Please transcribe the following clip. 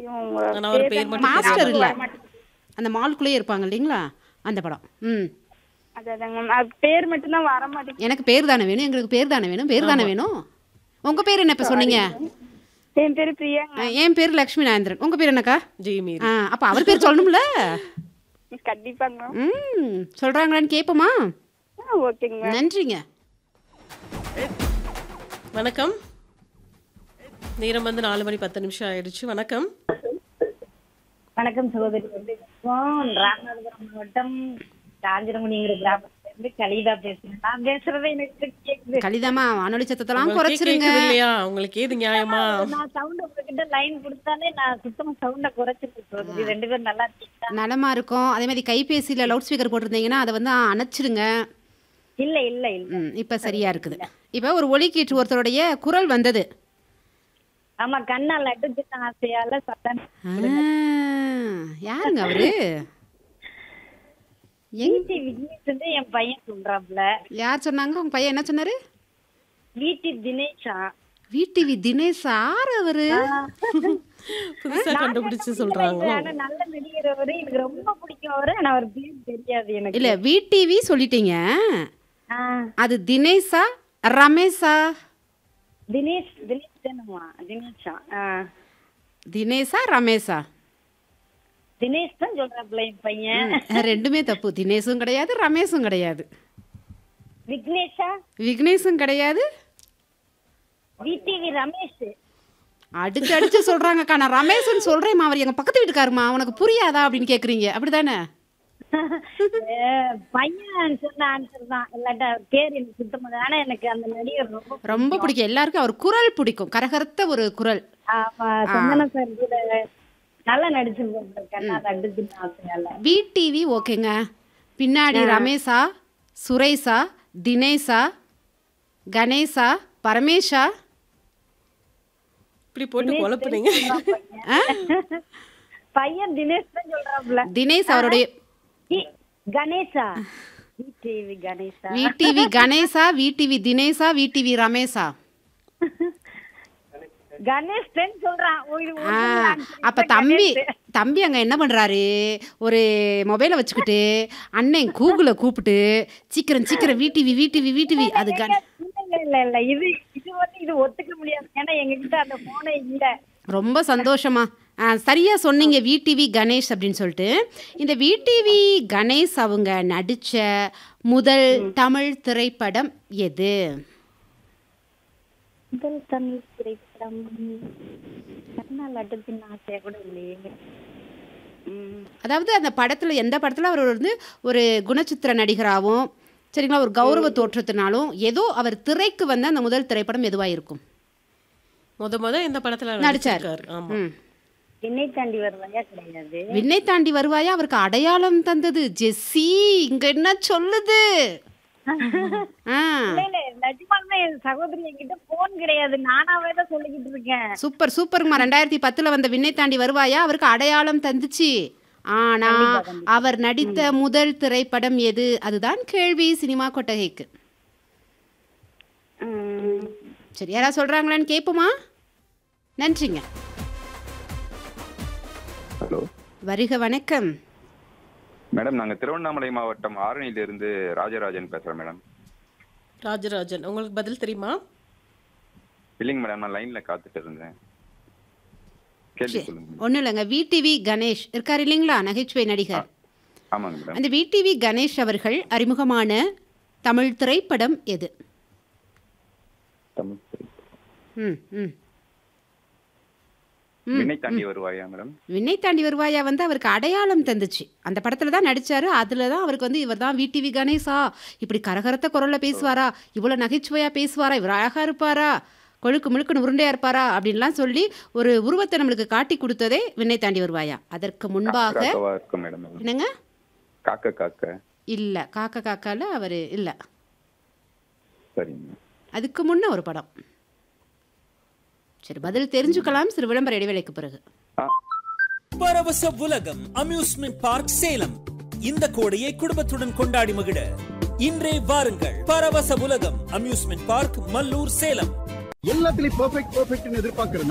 இவங்க ஆனா அவர் பேர் பேர் மட்டும் தான் மாஸ்டர் இல்ல வர மாட்டேங்குது. அந்த மால்குள்ளேயே இருப்பாங்க இல்லைங்களா அந்த படம் ம் அதாதாங்க மேம். அது பேர் மட்டும் தான் வர மாட்டேங்குது எனக்கு பேர் தானே வேணும் எங்களுக்கு பேர் தானே வேணும் பேர் தானே வேணும் உங்க பேர் என்ன இப்ப சொன்னீங்க என் பேரு பிரியாங்க அஹ், என் பேர் லக்ஷ்மி நாயந்திரன் உங்க பேர் என்னக்கா ஜெய்மீர் ஆ, அப்ப அவர் பேர் சொல்லணும்ல கண்டிப்பாங்க மேம் ம் சொல்றாங்களான்னு கேட்போமா ஆ, ஓகேங்க மேம் நன்றிங்க வணக்கம் நேரம் வந்து நாலு மணி பத்து நிமிஷம் ஆயிடுச்சு வணக்கம் வணக்கம் சகோதரி வந்து ராமநாதபுரம் மாவட்டம் காஞ்சிரமுனிங்கிற கிராமத்துல இருந்து கலிதா பேசுறேன் நான் பேசுறது எனக்கு கேக்குது கலிதாமா வானொலி சத்தத்தெல்லாம் உங்களுக்கே குறைச்சிருங்க கேக்குது இல்லையா உங்களுக்கு ஏது நியாயமா நான் சவுண்ட் உங்ககிட்ட லைன் கொடுத்தாலே நான் சுத்தமா சவுண்ட குறைச்சிட்டு சகோதரி ரெண்டு பேரும் நல்லா இருக்கீங்களா நலமா இருக்கும் அதே மாதிரி கைபேசியில லவுட் ஸ்பீக்கர் போட்டிருந்தீங்கன்னா அதை வந்து அணைச்சிடுங்க இல்ல இல்ல இல்ல ம் இப்ப சரியா இருக்குது இப்ப ஒரு ஒலிக்கீற்று ஒருத்தருடைய குரல் வந்தது ஆமா கண்ணா லட்டு தின்ன ஆசையால சத்தம் ஆ, யாருங்க அவரு எங் வீட்டி விக்னேஷ் வந்து என் பையன் சொல்றாப்ல யார் சொன்னாங்க உங்க பையன் என்ன சொன்னாரு வீட்டி தினேஷா விடிவி தினேஷ் யார் அவரு புதுசா கண்டுபிடிச்சு சொல்றாங்களோ ஆனா நல்ல நடிகர் அவரு எனக்கு ரொம்ப பிடிக்கும் அவரு ஆனா அவர் பேர் தெரியாது எனக்கு இல்ல விடிவி சொல்லிட்டீங்க ஆ, அது தினேஷா ரமேஷா தினேஷ் தினேஷ் தானம்மா தினேஷா ஆ. தினேஷா ரமேஷா தினேஷ் தான் சொல்றாப்ல என் பையன் ரெண்டுமே தப்பு தினேஷும் கிடையாது ரமேஷும் கிடையாது விக்னேஷா விக்னேஷும் கிடையாது விடிவி ரமேஷ் அடிச்சு அடிச்சு சொல்றாங்கக்கா நான் ரமேஷ்னு சொல்றேம்மா அவர் எங்க பக்கத்து வீட்டுக்காருமா உனக்கு புரியாதா அப்படின்னு கேக்குறீங்க அப்படிதானே அஹ் பையன் சொன்ன ஆன்சர் தான் இல்லாட்டா அவர் பேர் எனக்கு சுத்தமா ஆனா எனக்கு அந்த நடிகர் ரொம்ப ரொம்ப பிடிக்கும் எல்லாருக்கும் அவர் குரல் பிடிக்கும் கரகரத்த ஒரு குரல் ஆமா சந்தன சார் கூட நல்லா நடிச்சிருப்பாரு கண்ணா லட்டு ஆசையால விடிவி ஓகேங்க பின்னாடி ரமேஷா சுரேஷா தினேஷா கணேஷா பரமேஷா இப்படி போட்டு குழப்புனீங்க பையன் தினேஷ் தான் சொல்றாப்ல தினேஷ் அவருடைய இ- கணேஷா விடிவி கணேஷா விடிவி கணேசா விடிவி தினேஷா விடிவி ரமேஷா கணேஷ் தான் சொல்றான் ஓ, இது ஆ, original answer. அப்ப தம்பி தம்பி அங்க என்ன பண்றாரு ஒரு மொபைலை வச்சுக்கிட்டு அண்ணன் கூகுள கூப்பிட்டு சீக்கிரம் சீக்கிரம் விடிவி விடிவி விடிவி அது கண இல்ல இல்ல இல்ல இது இது வந்து இது ஒத்துக்க முடியாது ஏன்னா எங்க கிட்ட அந்த போனே இல்ல ரொம்ப சந்தோஷமா ஆ, சரியா சொன்னீங்க விடிவி கணேஷ் அப்படின்னு சொல்லிட்டு இந்த விடிவி கணேஷ் அவங்க நடிச்ச முதல் தமிழ் திரைப்படம் எது முதல் தமிழ் திரைப்படம் கண்ணா லட்டு தின்ன ஆசையா கூட இல்லையே உம் அதாவது அந்த படத்துல எந்த படத்துல அவர் வந்து ஒரு குணச்சித்திர நடிகராகவும் சரிங்களா ஒரு கௌரவ தோற்றத்தினாலும் ஏதோ அவர் திரைக்கு வந்த அந்த முதல் திரைப்படம் எதுவா இருக்கும் முத முத இந்த படத்துல நடிச்சார். நடிச்சிருக்காரு ஆமா ம். என்னை தாண்டி வருவாயா கிடையாது விண்ணை தாண்டி வருவாயா அவருக்கு அடையாளம் தந்தது ஜெஸ்ஸி இங்க என்ன சொல்லுது ஆ இல்ல இல்ல நிஜமாலுமே என் சகோதரி என்கிட்ட போன் கிடையாது நானாவே தான் சொல்லிக்கிட்டு இருக்கேன் சூப்பர் சூப்பர்மா ரெண்டாயிரத்தி பத்துல வந்த விண்ணை தாண்டி வருவாயா அவருக்கு அடையாளம் தந்துச்சு ஆனா அவர் நடித்த முதல் திரைப்படம் எது அதுதான் கேள்வி சினிமா கொட்டகைக்கு உம் சரி யாராவது சொல்றாங்களான்னு கேட்போமா நன்றிங்க ஹலோ வருக வணக்கம் மேடம் நாங்கள் திருவண்ணாமலை மாவட்டம் ஆரணியிலிருந்து ராஜராஜன் பேசுகிறேன் மேடம் ராஜராஜன் உங்களுக்கு பதில் தெரியுமா இல்லைங்க மேடம் நான் லைனில் காத்துட்டு இருந்தேன் கேள்வி சொல்லுங்க ஒன்றும் இல்லைங்க விடிவி கணேஷ் இருக்கார் இல்லைங்களா நகைச்சுவை நடிகர் ஆமாங்க மேடம் அந்த விடிவி கணேஷ் அவர்கள் அறிமுகமான தமிழ் திரைப்படம் எது தமிழ் திரைப்படம். ம் ம் விண்ணை தாண்டி வருவாயா மேடம் விண்ணை தாண்டி வருவாயா வந்து அவருக்கு அடையாளம் தந்துச்சு அந்த படத்துல தான் நடிச்சாரு அதுல தான் அவருக்கு வந்து இவர் தான் விடிவி கணேசா இப்படி கரகரத்த குரல்ல பேசுவாரா இவ்வளவு நகைச்சுவையா பேசுவாரா இவர் அழகா இருப்பாரா கொழுக்கு முழுக்குன்னு உருண்டையா இருப்பாரா அப்படின்லாம் சொல்லி ஒரு உருவத்தை நம்மளுக்கு காட்டி கொடுத்ததே விண்ணை தாண்டி வருவாயா அதற்கு முன்பாக காக்கவா இருக்கும் மேடம் அது. என்னங்க காக்க காக்க இல்ல காக்க காக்கால அவரு இல்ல சரிங்க அதுக்கு முன்ன ஒரு படம் சரி பதில் தெரிஞ்சுக்கலாம் சிறு விளம்பர இடைவேளைக்கு பிறகு ஆ பரவச உலகம் அம்யூஸ்மெண்ட் பார்க் சேலம் இந்த கோடையை குடும்பத்துடன் கொண்டாடி மகிழ இன்றே வாருங்கள் பரவச உலகம் அம்யூஸ்மெண்ட் பார்க் மல்லூர் சேலம் எல்லாத்துலயும் பெர்ஃபெக்ட் பெர்ஃபெக்ட்னு எதிர்பார்க்கிற